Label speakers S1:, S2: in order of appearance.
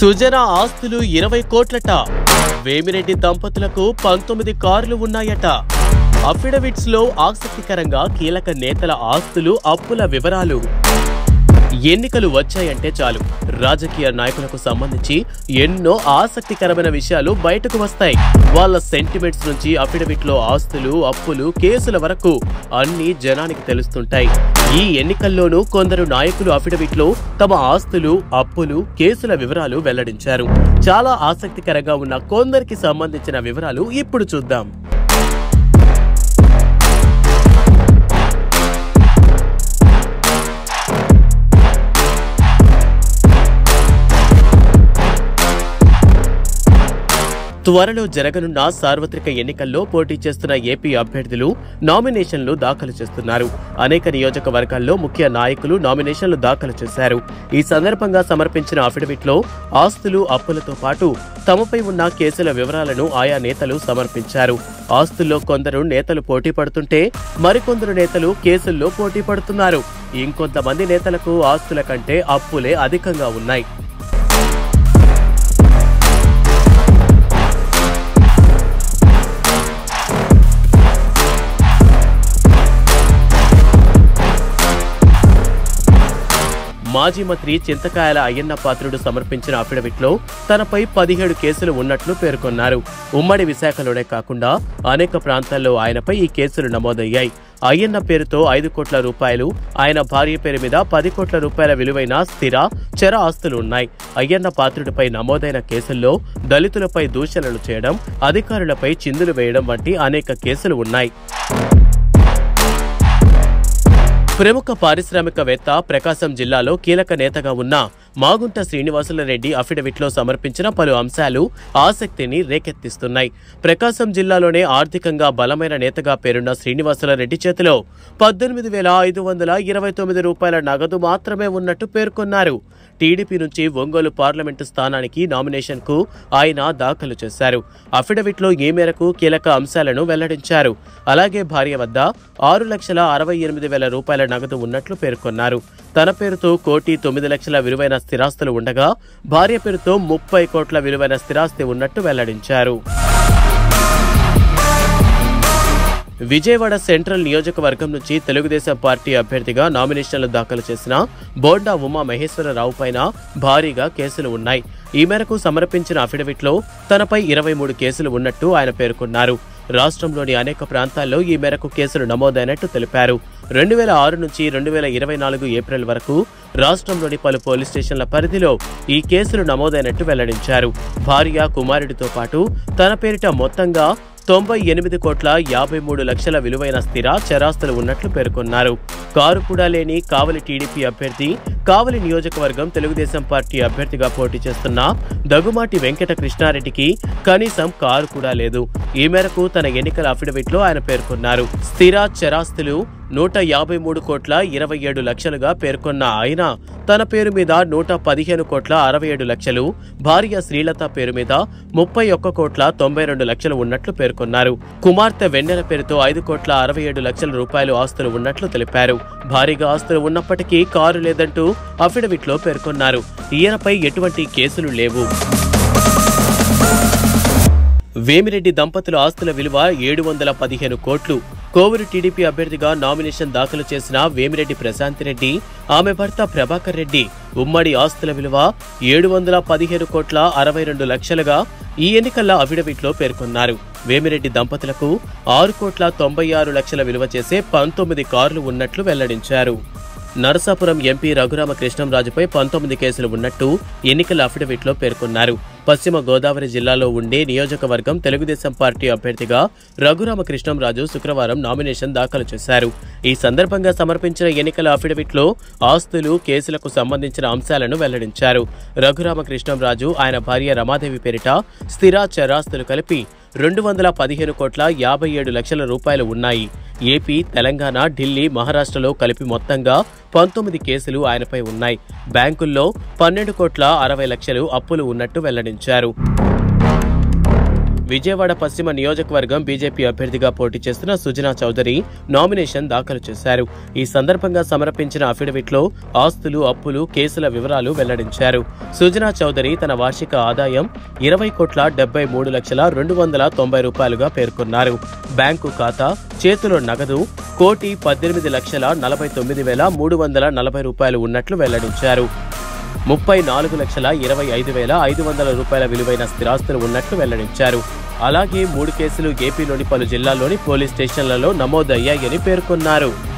S1: సుజన ఆస్తులు ఇరవై కోట్లట వేమిరెడ్డి దంపతులకు వేమిరెడ్డి దంపతులకు పంతొమ్మిది కార్లు ఉన్నాయట అఫిడవిట్స్ లో ఆసక్తికరంగా కీలక నేతల ఆస్తులు అప్పుల వివరాలు ఎన్నికలు వచ్చాయంటే చాలు రాజకీయ నాయకులకు సంబంధించి ఎన్నో ఆసక్తికరమైన విషయాలు బయటకు వస్తాయి వాళ్ళ సెంటిమెంట్స్ నుంచి అఫిడవిట్ లో ఆస్తులు అప్పులు కేసుల వరకు అన్ని జనానికి తెలుస్తుంటాయి ఈ ఎన్నికల్లోనూ కొందరు నాయకులు అఫిడవిట్ లో తమ ఆస్తులు అప్పులు కేసుల వివరాలు వెల్లడించారు చాలా ఆసక్తికరంగా ఉన్న కొందరికి సంబంధించిన వివరాలు ఇప్పుడు చూద్దాం త్వరలో జరగనున్న సార్వత్రిక ఎన్నికల్లో పోటీ చేస్తున్న ఏపీ అభ్యర్థులు నామినేషన్లు దాఖలు చేస్తున్నారు అనేక నియోజకవర్గాల్లో ముఖ్య నాయకులు నామినేషన్లు దాఖలు చేశారు ఈ సందర్భంగా సమర్పించిన అఫిడవిట్లో ఆస్తులు అప్పులతో పాటు తమపై ఉన్న కేసుల వివరాలను ఆయా నేతలు సమర్పించారు ఆస్తుల్లో కొందరు నేతలు పోటీ పడుతుంటే మరికొందరు నేతలు కేసుల్లో పోటీ పడుతున్నారు ఇంకొంతమంది నేతలకు ఆస్తుల కంటే అప్పులే అధికంగా ఉన్నాయి మాజీ మంత్రి చింతకాయల అయ్యన్న పాత్రుడు సమర్పించిన అఫిడవిట్లో తనపై పదిహేడు కేసులు ఉన్నట్లు పేర్కొన్నారు ఉమ్మడి విశాఖలోనే కాకుండా అనేక ప్రాంతాల్లో ఆయనపై ఈ కేసులు నమోదయ్యాయి అయ్యన్న పేరుతో ఐదు కోట్ల రూపాయలు ఆయన భార్య పేరు మీద పది కోట్ల రూపాయల విలువైన స్థిర చర ఆస్తులు ఉన్నాయి అయ్యన్న పాత్రుడిపై నమోదైన కేసుల్లో దళితులపై దూషణలు చేయడం అధికారులపై చిందులు వేయడం వంటి అనేక కేసులు ఉన్నాయి ప్రముఖ పారిశ్రామికవేత్త ప్రకాశం జిల్లాలో కీలక నేతగా ఉన్న మాగుంట శ్రీనివాసులరెడ్డి అఫిడవిట్లో సమర్పించిన పలు అంశాలు ఆసక్తిని రేకెత్తిస్తున్నాయి ప్రకాశం జిల్లాలోనే ఆర్థికంగా బలమైన నేతగా పేరున్న శ్రీనివాసులరెడ్డి చేతిలో పద్దెనిమిది వేల ఐదు వందల ఇరవై తొమ్మిది రూపాయల నగదు మాత్రమే ఉన్నట్టు పేర్కొన్నారు టీడీపీ నుంచి ఒంగోలు పార్లమెంటు స్థానానికి నామినేషన్కు ఆయన దాఖలు చేశారు అఫిడవిట్లో ఈ మేరకు కీలక అంశాలను వెల్లడించారు అలాగే భార్య వద్ద ఆరు లక్షల అరవై ఎనిమిది వేల రూపాయల నగదు ఉన్నట్లు పేర్కొన్నారు తన పేరుతో కోటి తొమ్మిది లక్షల విలువైన స్థిరాస్తులు ఉండగా భార్య పేరుతో ముప్పై కోట్ల విలువైన స్థిరాస్తి ఉన్నట్టు వెల్లడించారు విజయవాడ సెంట్రల్ నియోజకవర్గం నుంచి తెలుగుదేశం పార్టీ అభ్యర్థిగా నామినేషన్లు దాఖలు చేసిన బోండా ఉమా మహేశ్వరరావు పైన భారీగా కేసులు ఉన్నాయి ఈ మేరకు సమర్పించిన అఫిడవిట్లో తనపై ఇరవై మూడు కేసులు ఉన్నట్టు ఆయన పేర్కొన్నారు రాష్ట్రంలోని అనేక ప్రాంతాల్లో ఈ మేరకు కేసులు నమోదైనట్టు తెలిపారు రెండు వేల ఆరు నుంచి రెండు వేల ఇరవై నాలుగు ఏప్రిల్ వరకు రాష్ట్రంలోని పలు పోలీస్ స్టేషన్ల పరిధిలో ఈ కేసులు నమోదైనట్టు వెల్లడించారు భార్య కుమారుడితో పాటు తన పేరిట మొత్తంగా తొంభై ఎనిమిది కోట్ల యాభై మూడు లక్షల విలువైన స్థిర చరాస్తులు ఉన్నట్లు పేర్కొన్నారు కారు కూడా లేని కావలి టీడీపీ అభ్యర్థి కావలి నియోజకవర్గం తెలుగుదేశం పార్టీ అభ్యర్థిగా పోటీ చేస్తున్న దగ్గుమాటి వెంకట కృష్ణారెడ్డికి కనీసం కారు కూడా లేదు ఈ మేరకు తన ఎన్నికల అఫిడవిట్లో ఆయన పేర్కొన్నారు స్థిర చరాస్తులు నూట యాభై మూడు కోట్ల ఇరవై ఏడు లక్షలుగా పేర్కొన్న ఆయన తన పేరు మీద నూట పదిహేను కోట్ల అరవై ఏడు లక్షలు భార్య శ్రీలత పేరు మీద ముప్పై ఒక్క కోట్ల తొంభై రెండు లక్షలు ఉన్నట్లు పేర్కొన్నారు కుమార్తె వెన్నెల పేరుతో ఐదు కోట్ల అరవై ఏడు లక్షల రూపాయలు ఆస్తులు ఉన్నట్లు తెలిపారు భారీగా ఆస్తులు ఉన్నప్పటికీ కారు లేదంటూ అఫిడవిట్లో పేర్కొన్నారు ఈయనపై ఎటువంటి కేసులు లేవు వేమిరెడ్డి దంపతుల ఆస్తుల విలువ ఏడు వందల పదిహేను కోట్లు కోవూరు టీడీపీ అభ్యర్థిగా నామినేషన్ దాఖలు చేసిన వేమిరెడ్డి ప్రశాంత్ రెడ్డి ఆమె భర్త ప్రభాకర్ రెడ్డి ఉమ్మడి ఆస్తుల విలువ ఏడు వందల పదిహేను కోట్ల అరవై రెండు లక్షలుగా ఈ ఎన్నికల అఫిడవిట్లో పేర్కొన్నారు వేమిరెడ్డి దంపతులకు ఆరు కోట్ల తొంభై ఆరు లక్షల విలువ చేసే పంతొమ్మిది కార్లు ఉన్నట్లు వెల్లడించారు నరసాపురం ఎంపీ రఘురామ కృష్ణంరాజుపై పంతొమ్మిది కేసులు ఉన్నట్టు ఎన్నికల అఫిడవిట్లో పేర్కొన్నారు పశ్చిమ గోదావరి జిల్లాలో ఉండే నియోజకవర్గం తెలుగుదేశం పార్టీ అభ్యర్థిగా రఘురామ కృష్ణంరాజు శుక్రవారం నామినేషన్ దాఖలు చేశారు ఈ సందర్భంగా సమర్పించిన ఎన్నికల అఫిడవిట్లో ఆస్తులు కేసులకు సంబంధించిన అంశాలను వెల్లడించారు రఘురామ కృష్ణంరాజు ఆయన భార్య రమాదేవి పేరిట స్థిర చరాస్తులు కలిపి రెండు వందల పదిహేను కోట్ల యాభై ఏడు లక్షల రూపాయలు ఉన్నాయి ఏపీ తెలంగాణ ఢిల్లీ మహారాష్ట్రలో కలిపి మొత్తంగా పంతొమ్మిది కేసులు ఆయనపై ఉన్నాయి బ్యాంకుల్లో పన్నెండు కోట్ల అరవై లక్షలు అప్పులు ఉన్నట్టు వెల్లడించారు విజయవాడ పశ్చిమ నియోజకవర్గం బీజేపీ అభ్యర్థిగా పోటీ చేస్తున్న సుజనా చౌదరి నామినేషన్ దాఖలు చేశారు ఈ సందర్భంగా సమర్పించిన అఫిడవిట్లో ఆస్తులు అప్పులు కేసుల వివరాలు వెల్లడించారు సుజనా చౌదరి తన వార్షిక ఆదాయం ఇరవై కోట్ల డెబ్బై మూడు లక్షల రెండు వందల తొంభై రూపాయలుగా పేర్కొన్నారు బ్యాంకు ఖాతా చేతిలో నగదు కోటి పద్దెనిమిది లక్షల నలభై తొమ్మిది వేల మూడు వందల నలభై రూపాయలు ఉన్నట్లు వెల్లడించారు ముప్పై నాలుగు లక్షల ఇరవై ఐదు వేల ఐదు వందల రూపాయల విలువైన స్థిరాస్తులు ఉన్నట్లు వెల్లడించారు అలాగే మూడు కేసులు ఏపీలోని పలు జిల్లాల్లోని పోలీస్ స్టేషన్లలో నమోదయ్యాయని పేర్కొన్నారు